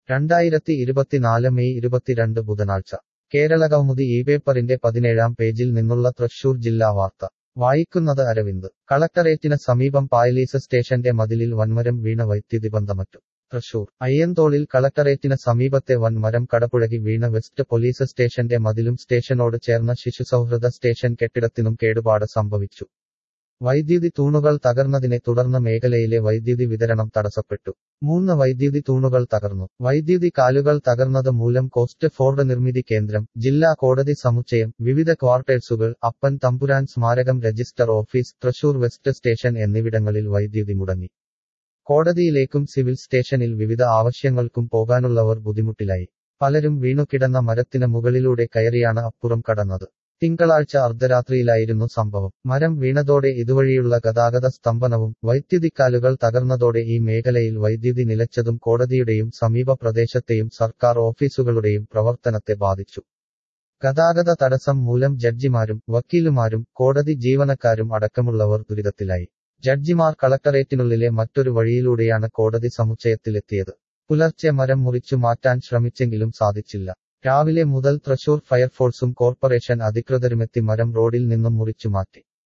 രണ്ടായിരത്തി ഇരുപത്തിനാല് മെയ് ഇരുപത്തിരണ്ട് ബുധനാഴ്ച കേരള കൗമുദി ഈ പേപ്പറിന്റെ പതിനേഴാം പേജിൽ നിന്നുള്ള തൃശൂർ ജില്ലാ വാർത്ത വായിക്കുന്നത് അരവിന്ദ് കളക്ടറേറ്റിന് സമീപം പായലീസ് സ്റ്റേഷന്റെ മതിലിൽ വൻമരം വീണ വൈദ്യുതി ബന്ധമറ്റു തൃശൂർ അയ്യന്തോളിൽ കളക്ടറേറ്റിന് സമീപത്തെ വൻമരം കടപുഴകി വീണ വെസ്റ്റ് പോലീസ് സ്റ്റേഷന്റെ മതിലും സ്റ്റേഷനോട് ചേർന്ന ശിശുസൗഹൃദ സ്റ്റേഷൻ കെട്ടിടത്തിനും കേടുപാട് സംഭവിച്ചു വൈദ്യുതി തൂണുകൾ തകർന്നതിനെ തുടർന്ന് മേഖലയിലെ വൈദ്യുതി വിതരണം തടസ്സപ്പെട്ടു മൂന്ന് വൈദ്യുതി തൂണുകൾ തകർന്നു വൈദ്യുതി കാലുകൾ തകർന്നത് മൂലം കോസ്റ്റ് ഫോർഡ് നിർമ്മിതി കേന്ദ്രം ജില്ലാ കോടതി സമുച്ചയം വിവിധ ക്വാർട്ടേഴ്സുകൾ അപ്പൻ തമ്പുരാൻ സ്മാരകം register office Thrissur west station എന്നിവിടങ്ങളിൽ വൈദ്യുതി മുടങ്ങി കോടതിയിലേക്കും സിവിൽ സ്റ്റേഷനിൽ വിവിധ ആവശ്യങ്ങൾക്കും പോകാനുള്ളവർ ബുദ്ധിമുട്ടിലായി പലരും വീണുകിടന്ന മരത്തിന് മുകളിലൂടെ കയറിയാണ് അപ്പുറം കടന്നത് തിങ്കളാഴ്ച അർദ്ധരാത്രിയിലായിരുന്നു സംഭവം മരം വീണതോടെ ഇതുവഴിയുള്ള ഗതാഗത സ്തംഭനവും വൈദ്യുതിക്കാലുകൾ തകർന്നതോടെ ഈ മേഖലയിൽ വൈദ്യുതി നിലച്ചതും കോടതിയുടെയും സമീപ പ്രദേശത്തെയും സർക്കാർ ഓഫീസുകളുടെയും പ്രവർത്തനത്തെ ബാധിച്ചു ഗതാഗത തടസ്സം മൂലം ജഡ്ജിമാരും വക്കീലുമാരും കോടതി ജീവനക്കാരും അടക്കമുള്ളവർ ദുരിതത്തിലായി ജഡ്ജിമാർ കളക്ടറേറ്റിനുള്ളിലെ മറ്റൊരു വഴിയിലൂടെയാണ് കോടതി സമുച്ചയത്തിലെത്തിയത് പുലർച്ചെ മരം മുറിച്ചു മാറ്റാൻ ശ്രമിച്ചെങ്കിലും സാധിച്ചില്ല രാവിലെ മുതൽ തൃശൂർ ഫയർഫോഴ്സും കോർപ്പറേഷൻ അധികൃതരുമെത്തി മരം റോഡിൽ നിന്നും മുറിച്ചു മാറ്റി